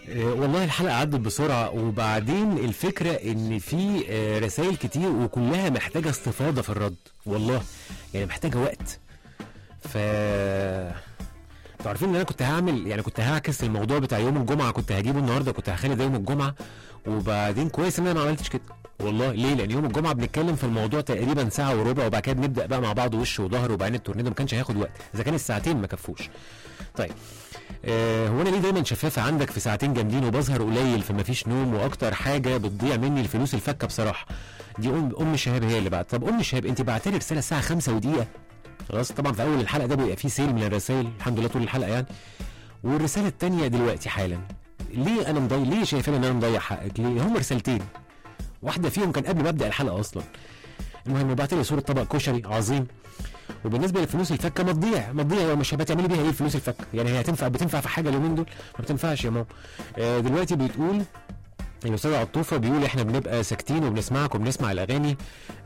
آه، والله الحلقة عدت بسرعة وبعدين الفكرة ان في آه، رسائل كتير وكلها محتاجة استفاضة في الرد والله يعني محتاجة وقت ف انتوا عارفين ان انا كنت هعمل يعني كنت هعكس الموضوع بتاع يوم الجمعة كنت هجيبه النهارده كنت هخلي ده يوم الجمعة وبعدين كويس ان انا ما عملتش كده والله ليه لان يوم الجمعه بنتكلم في الموضوع تقريبا ساعه وربع وبعد كده بنبدا بقى مع بعض وش وظهر وبعدين التورنيدو ما كانش هياخد وقت اذا كان الساعتين ما كفوش طيب آه هو انا ليه دايما شفافه عندك في ساعتين جامدين وبظهر قليل فما فيش نوم واكتر حاجه بتضيع مني الفلوس الفكه بصراحه دي ام ام شهاب هي اللي بعت طب ام شهاب انت بعت لي رساله الساعه 5 ودقيقه خلاص طبعا في اول الحلقه ده بيبقى فيه سيل من الرسائل الحمد لله طول الحلقه يعني والرساله الثانيه دلوقتي حالا ليه انا مضيع ليه شايفين ان انا مضيع حقك ليه هم رسالتين واحده فيهم كان قبل ما ابدا الحلقه اصلا المهم بعت لي صوره طبق كشري عظيم وبالنسبه للفلوس الفكه ما تضيع ما تضيع مش هتعملي بيها ايه الفلوس الفكه يعني هي هتنفع بتنفع في حاجه اليومين دول ما بتنفعش يا ماما آه دلوقتي بتقول الاستاذ عطوفه بيقول احنا بنبقى ساكتين وبنسمعك وبنسمع الاغاني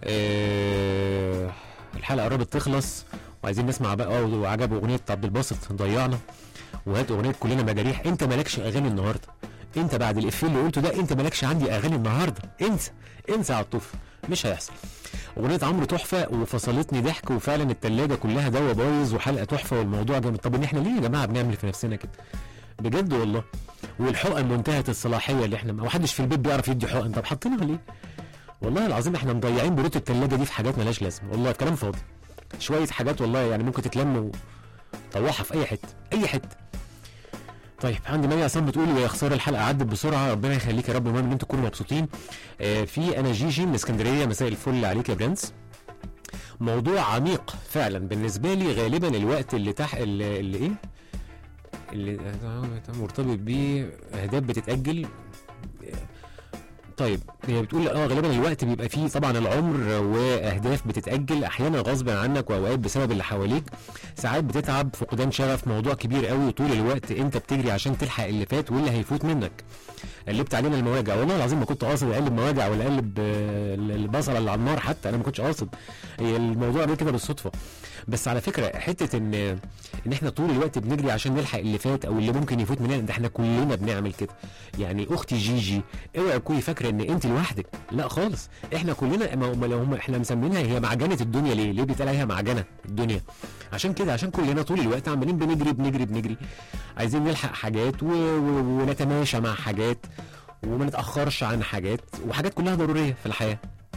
آه الحلقه قربت تخلص وعايزين نسمع بقى وعجب اغنيه عبد الباسط ضيعنا وهات اغنيه كلنا مجاريح انت مالكش اغاني النهارده انت بعد الافيه اللي قلته ده انت مالكش عندي اغاني النهارده انسى انسى يا عطوف مش هيحصل اغنيه عمرو تحفه وفصلتني ضحك وفعلا التلاجة كلها دوا بايظ وحلقه تحفه والموضوع جامد طب ان احنا ليه يا جماعه بنعمل في نفسنا كده بجد والله والحقن منتهيه الصلاحيه اللي احنا ما حدش في البيت بيعرف يدي حقن طب حاطينها ليه والله العظيم احنا مضيعين بروت التلاجة دي في حاجات ملهاش لازمه والله كلام فاضي شويه حاجات والله يعني ممكن تتلم وطوحها في اي حته اي حته طيب عندي مي عصام بتقول يا خساره الحلقه عدت بسرعه ربنا يخليك يا رب المهم ان انتوا تكونوا مبسوطين آه في انا جيجي من اسكندريه مساء الفل عليك يا برنس موضوع عميق فعلا بالنسبه لي غالبا الوقت اللي تح اللي, اللي ايه اللي مرتبط بيه اهداف بتتاجل طيب هي بتقول اه غالبا الوقت بيبقى فيه طبعا العمر واهداف بتتاجل احيانا غصب عنك واوقات بسبب اللي حواليك ساعات بتتعب فقدان شغف موضوع كبير قوي وطول الوقت انت بتجري عشان تلحق اللي فات واللي هيفوت منك قلبت علينا المواجع والله العظيم ما كنت قاصد اقلب مواجع ولا اقلب آه، البصله اللي على النار حتى انا ما كنتش قاصد هي الموضوع ده كده بالصدفه بس على فكره حته ان ان احنا طول الوقت بنجري عشان نلحق اللي فات او اللي ممكن يفوت مننا ده احنا كلنا بنعمل كده يعني اختي جيجي اوعي تكوني فاكره ان انت لوحدك لا خالص احنا كلنا ما ما لو هم احنا مسمينها هي معجنه الدنيا ليه ليه بيتقال عليها معجنه الدنيا عشان كده عشان كلنا طول الوقت عمالين بنجري بنجري بنجري عايزين نلحق حاجات و... و... ونتماشى مع حاجات وما نتاخرش عن حاجات وحاجات كلها ضروريه في الحياه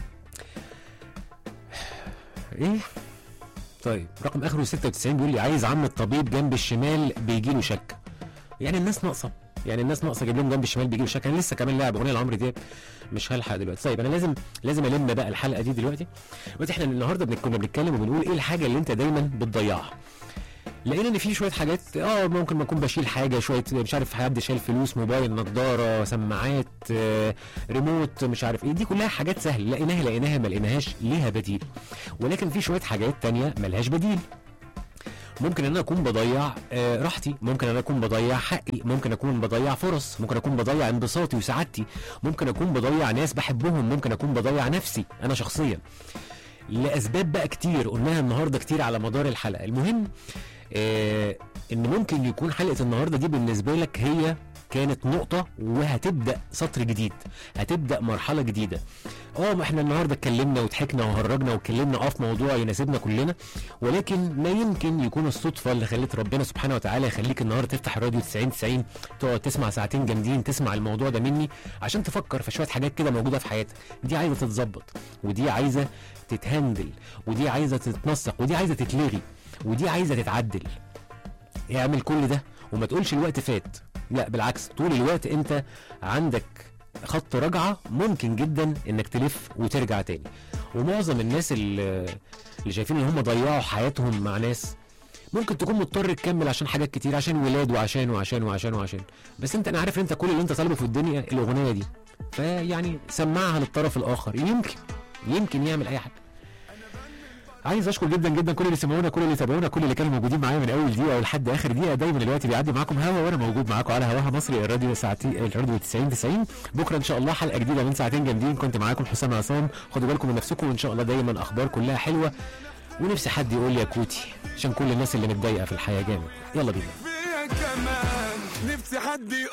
ايه طيب رقم اخره 96 بيقول لي عايز عم الطبيب جنب الشمال بيجي له شك يعني الناس ناقصه يعني الناس ناقصه اجيب لهم جنب الشمال بيجي له شك انا لسه كمان لاعب اغنيه لعمرو دياب مش هلحق دلوقتي طيب انا لازم لازم الم بقى الحلقه دي دلوقتي دلوقتي احنا النهارده بن- كنا بنتكلم وبنقول ايه الحاجه اللي انت دايما بتضيعها لقينا ان في شويه حاجات اه ممكن ما اكون بشيل حاجه شويه مش عارف حد شايل فلوس موبايل نظاره سماعات آه، ريموت مش عارف ايه دي كلها حاجات سهله لقيناها لقيناها ما لقيناهاش ليها بديل ولكن في شويه حاجات تانية ملهاش بديل ممكن ان انا اكون بضيع آه، راحتي ممكن ان انا اكون بضيع حقي ممكن اكون بضيع فرص ممكن اكون بضيع انبساطي وسعادتي ممكن اكون بضيع ناس بحبهم ممكن اكون بضيع نفسي انا شخصيا لاسباب بقى كتير قلناها النهارده كتير على مدار الحلقه المهم آه ان ممكن يكون حلقه النهارده دي بالنسبه لك هي كانت نقطة وهتبدأ سطر جديد هتبدأ مرحلة جديدة اه ما احنا النهاردة اتكلمنا وضحكنا وهرجنا واتكلمنا اه في موضوع يناسبنا كلنا ولكن ما يمكن يكون الصدفة اللي خلت ربنا سبحانه وتعالى يخليك النهاردة تفتح الراديو 90 90 تقعد تسمع ساعتين جامدين تسمع الموضوع ده مني عشان تفكر في شوية حاجات كده موجودة في حياتك دي عايزة تتظبط ودي عايزة تتهندل ودي عايزة تتنسق ودي عايزة تتلغي ودي عايزة تتعدل اعمل كل ده وما تقولش الوقت فات لا بالعكس طول الوقت انت عندك خط رجعه ممكن جدا انك تلف وترجع تاني ومعظم الناس اللي اللي شايفين ان هم ضيعوا حياتهم مع ناس ممكن تكون مضطر تكمل عشان حاجات كتير عشان ولاد وعشان وعشان وعشان وعشان بس انت انا عارف انت كل اللي انت طالبه في الدنيا الاغنيه دي فيعني سمعها للطرف الاخر يمكن يمكن يعمل اي حاجه عايز اشكر جدا جدا كل اللي سمعونا كل اللي تابعونا كل اللي كانوا موجودين معايا من اول دقيقه ولحد اخر دقيقه دايما الوقت بيعدي معاكم هوا وانا موجود معاكم على هواها مصري الراديو ساعتين الراديو 90 90 بكره ان شاء الله حلقه جديده من ساعتين جامدين كنت معاكم حسام عصام خدوا بالكم من نفسكم وان شاء الله دايما اخبار كلها حلوه ونفسي حد يقول لي يا كوتي عشان كل الناس اللي متضايقه في الحياه جامد يلا بينا فيها كمان نفسي حد يقول